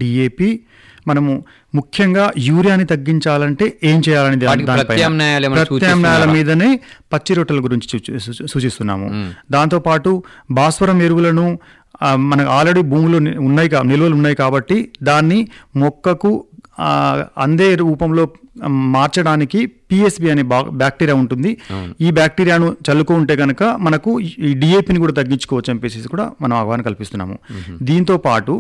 DAP మనము ముఖ్యంగా యూరియాని తగ్గించాలంటే ఏం చేయాలని దా- వాటికి దానిపైన ప్రత్యామ్నాయాలు ఏమైనా ప్రత్యామ్నాయాల సూచిస్తున్నారా? మీదనే పచ్చి రొట్టెల గురించి సూచి- సూ- సూచిస్తున్నాము దాంతోపాటు భాస్వరం ఎరువులను ఆ, మనకు ఆల్రెడీ భూములు ని- ఉన్నాయి కా- నిల్వలు ఉన్నాయి కాబట్టి దాన్ని మొక్కకు ఆ, అందే రూపంలో ఆ, మార్చడానికి పిఎస్బి అనే బా బ్యాక్టీరియా ఉంటుంది ఈ బ్యాక్టీరియాను చల్లుకుంటే కనుక మనకు ఈ డిఏపిని కూడా తగ్గించుకోవచ్చు అని చెప్పేసి కూడా మనం అవగాహన కల్పిస్తున్నాము దీంతో పాటు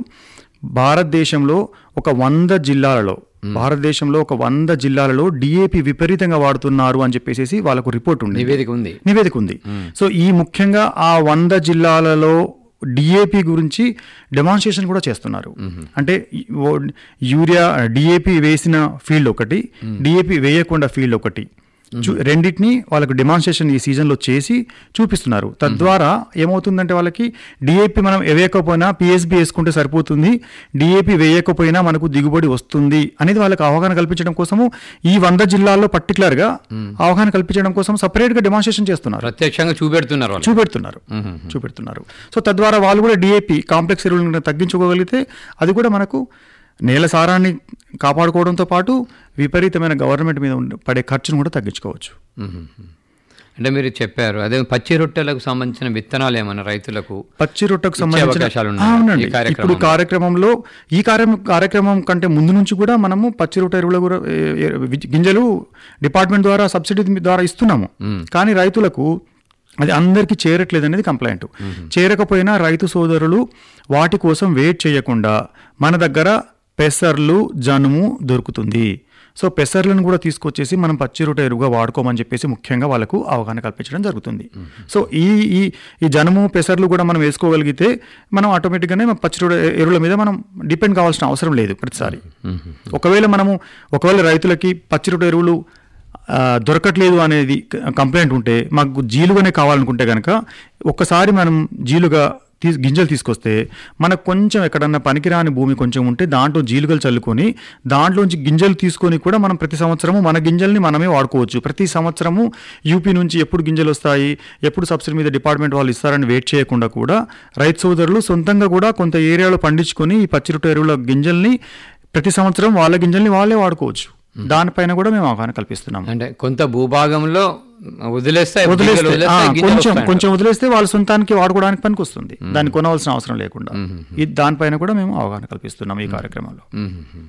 భారతదేశంలో ఒక వంద జిల్లాలలో భారతదేశంలో ఒక వంద జిల్లాలలో డిఏపి విపరీతంగా వాడుతున్నారు అని చెప్పేసి వాళ్ళకు రిపోర్ట్ ఉంది నివేదిక ఉంది నివేదిక ఉంది సో ఈ ముఖ్యంగా ఆ వంద జిల్లాలలో డిఏపి గురించి డెమాన్స్ట్రేషన్ కూడా చేస్తున్నారు అంటే ఈ ఓ- యూరియా డిఏపి వేసిన ఫీల్డ్ ఒకటి డిఏపి వేయకుండా ఫీల్డ్ ఒకటి చూ- రెండింటిని వాళ్ళకు డెమాన్స్ట్రేషన్ ఈ సీజన్లో చేసి చూపిస్తున్నారు తద్వారా ఏమవుతుందంటే వాళ్ళకి డిఏపి మనం వేయకపోయినా పిఎస్బి వేసుకుంటే సరిపోతుంది డిఏపి వేయకపోయినా మనకు దిగుబడి వస్తుంది అనేది వాళ్ళకి అవగాహన కల్పించడం కోసము ఈ వంద జిల్లాల్లో పర్టికులర్గా అవగాహన కల్పించడం కోసం సపరేట్గా డెమాన్స్ట్రేషన్ చేస్తున్నారు ప్రత్యక్షంగా చూపెడుతున్నారు వాళ్ళు చూపెడుతున్నారు చూపెడుతున్నారు సో తద్వారా వాళ్ళు కూడా డిఏపి కాంప్లెక్స్ ఎరువులను తగ్గించుకోగలిగితే అది కూడా మనకు నేల సారాన్ని కాపాడుకోవడంతో పాటు విపరీతమైన గవర్నమెంట్ మీద ఉండే- పడే ఖర్చును కూడా తగ్గించుకోవచ్చు మ్మ్. అంటే మీరు చెప్పారు అదే పచ్చి రొట్టెలకు సంబంధించిన విత్తనాలు ఏమైనా రైతులకు పచ్చి రొట్టెకు ఇచ్చే సంబంధించిన అవకాశాలు ఆ, ఉన్నాయా? అవునండి ఈ కార్యక్రమంలో? ఇప్పుడు కార్యక్రమంలో ఈ కార్యం కార్యక్రమం కంటే ముందు నుంచి కూడా మనము పచ్చి రొట్టె ఎరువుల కూడా ఏ, ఏ, వి- గింజలు డిపార్ట్మెంట్ ద్వారా సబ్సిడీ ద్వారా ఇస్తున్నాము కానీ రైతులకు అది అందరికీ చేరట్లేదు అనేది కంప్లైంట్ చేరకపోయినా రైతు సోదరులు వాటి కోసం వెయిట్ చేయకుండా మన దగ్గర పెసర్లు జనుము దొరుకుతుంది సో పెసర్లను కూడా తీసుకొచ్చేసి మనం పచ్చి రొట్టె ఎరువుగా వాడుకోమని చెప్పేసి ముఖ్యంగా వాళ్ళకు అవగాహన కల్పించడం జరుగుతుంది సో ఈ ఈ ఈ జనుము పెసర్లు కూడా మనం వేసుకోగలిగితే మనం ఆటోమేటిక్గానే మన పచ్చి రొట్టె ఎరువుల మీద మనం డిపెండ్ కావాల్సిన అవసరం లేదు ప్రతిసారి ఒకవేళ మనము ఒకవేళ రైతులకి పచ్చి రొట్టె ఎరువులు ఆ, దొరకట్లేదు అనేది క- కంప్లైంట్ ఉంటే మాకు జీలుగానే కావాలనుకుంటే కనుక ఒక్కసారి మనం జీలుగా తీ గింజలు తీసుకొస్తే మనకు కొంచెం ఎక్కడన్నా పనికిరాని భూమి కొంచెం ఉంటే దాంట్లో జీలుగలు చల్లుకొని దాంట్లోంచి గింజలు తీసుకొని కూడా మనం ప్రతి సంవత్సరము మన గింజల్ని మనమే వాడుకోవచ్చు ప్రతి సంవత్సరము యూపీ నుంచి ఎప్పుడు గింజలు వస్తాయి ఎప్పుడు సబ్సిడీ మీద డిపార్ట్మెంట్ వాళ్ళు ఇస్తారని వెయిట్ చేయకుండా కూడా రైతు సోదరులు సొంతంగా కూడా కొంత ఏరియాలో పండించుకొని ఈ పచ్చి రొట్టె ఎరువుల గింజల్ని ప్రతి సంవత్సరం వాళ్ళ గింజల్ని వాళ్ళే వాడుకోవచ్చు దానిపైన కూడా మేము అవగాహన కల్పిస్తున్నాం అంటే కొంత భూభాగంలో వదిలేస్తే వదిలేస్తే గింజలు ఆ, వదిలేస్తే గింజలు కొంచెం వస్తాయంట. కొంచెం వదిలేస్తే వాళ్ళ సొంతానికి వాడుకోవడానికి పనికి వస్తుంది దాన్ని కొనవలసిన అవసరం లేకుండా ఇది దానిపైన కూడా మేము అవగాహన కల్పిస్తున్నాం ఈ కార్యక్రమంలో మ్మ్.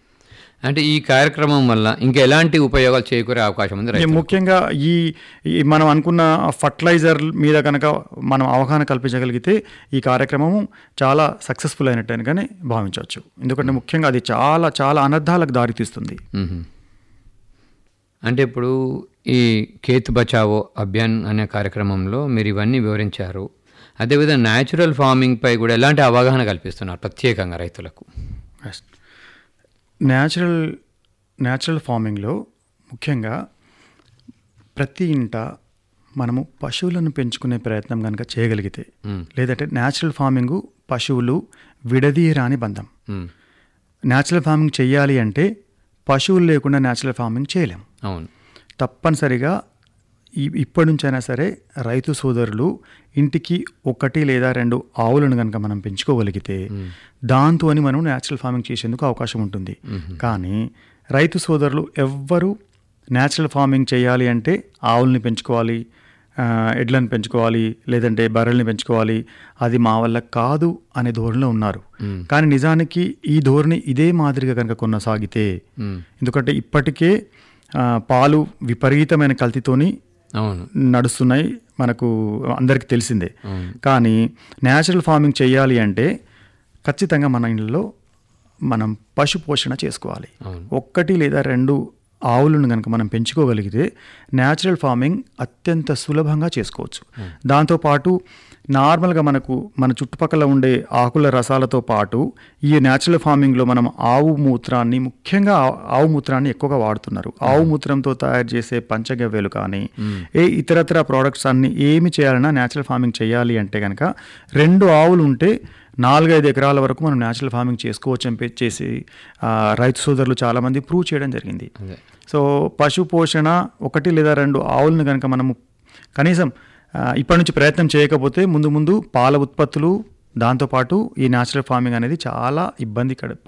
అంటే ఈ కార్యక్రమం వల్ల ఇంకా ఎలాంటి ఉపయోగాలు చేకూరే అవకాశం ఉంది ఈ రైతులకు? ముఖ్యంగా ఈ ఈ మనం అనుకున్న ఫర్టిలైజర్ మీద కనుక మనం అవగాహన కల్పించగలిగితే ఈ కార్యక్రమము చాలా సక్సెస్ఫుల్ అయినట్టు కానీ భావించవచ్చు ఎందుకంటే ముఖ్యంగా అది చాలా చాలా అనర్థాలకు దారితీస్తుంది మ్మ్. అంటే ఇప్పుడు ఈ కేత్ బచావో అభియాన్ అనే కార్యక్రమంలో మీరు ఇవన్నీ వివరించారు అదేవిధంగా న్యాచురల్ ఫార్మింగ్ పై కూడా ఎలాంటి అవగాహన కల్పిస్తున్నారు ప్రత్యేకంగా రైతులకు న్యాచురల్ న్యాచురల్ ఫార్మింగ్లో ముఖ్యంగా ప్రతి ఇంట మనము పశువులను పెంచుకునే ప్రయత్నం కనుక చేయగలిగితే లేదంటే న్యాచురల్ ఫార్మింగ్ పశువులు విడదీయరాని బంధం మ్మ్. న్యాచురల్ ఫార్మింగ్ చేయాలి అంటే పశువులు లేకుండా న్యాచురల్ ఫార్మింగ్ చేయలేం అవును తప్పనిసరిగా ఈ ఇప్పటి నుంచైనా సరే రైతు సోదరులు ఇంటికి ఒకటి లేదా రెండు ఆవులను కనుక మనం పెంచుకోగలిగితే దాంతో మనం న్యాచురల్ ఫార్మింగ్ చేసేందుకు అవకాశం ఉంటుంది కానీ రైతు సోదరులు ఎవ్వరూ న్యాచురల్ ఫార్మింగ్ చేయాలి అంటే ఆవుల్ని పెంచుకోవాలి ఆ, ఎడ్లను పెంచుకోవాలి లేదంటే బర్రెల్ని పెంచుకోవాలి అది మా వల్ల కాదు అనే ధోరణిలో ఉన్నారు కానీ నిజానికి ఈ ధోరణి ఇదే మాదిరిగా కనుక కొనసాగితే ఎందుకంటే ఇప్పటికే ఆ, పాలు విపరీతమైన కల్తీతోని అవును నడుస్తున్నాయి మనకు అందరికీ తెలిసిందే కానీ న్యాచురల్ ఫార్మింగ్ చేయాలి అంటే ఖచ్చితంగా మన ఇళ్ళలో మనం పశు పోషణ చేసుకోవాలి ఒక్కటి లేదా రెండు ఆవులను కనుక మనం పెంచుకోగలిగితే న్యాచురల్ ఫార్మింగ్ అత్యంత సులభంగా చేసుకోవచ్చు దాంతోపాటు నార్మల్గా మనకు మన చుట్టుపక్కల ఉండే ఆకుల రసాలతో పాటు ఈ న్యాచురల్ ఫార్మింగ్లో మనం ఆవు మూత్రాన్ని ముఖ్యంగా ఆ- ఆవు మూత్రాన్ని ఎక్కువగా వాడుతున్నారు ఆవు మూత్రంతో తయారు చేసే పంచగవ్యలు కానీ ఏ ఇతరత్ర ప్రోడక్ట్స్ అన్ని ఏమి చేయాలన్నా న్యాచురల్ ఫార్మింగ్ చేయాలి అంటే కనుక రెండు ఆవులు ఉంటే నాలుగైదు ఎకరాల వరకు మనం న్యాచురల్ ఫార్మింగ్ చేసుకోవచ్చు అని చెప్పి చేసి ఆ, రైతు సోదరులు చాలామంది ప్రూవ్ చేయడం జరిగింది అదే సో పశు పోషణ ఒకటి లేదా రెండు ఆవులను కనుక మనము కనీసం ఆ, ఇప్పటి నుంచి ప్రయత్నం చేయకపోతే ముందు ముందు పాల ఉత్పత్తులు దాంతోపాటు ఈ న్యాచురల్ ఫార్మింగ్ అనేది చాలా ఇబ్బంది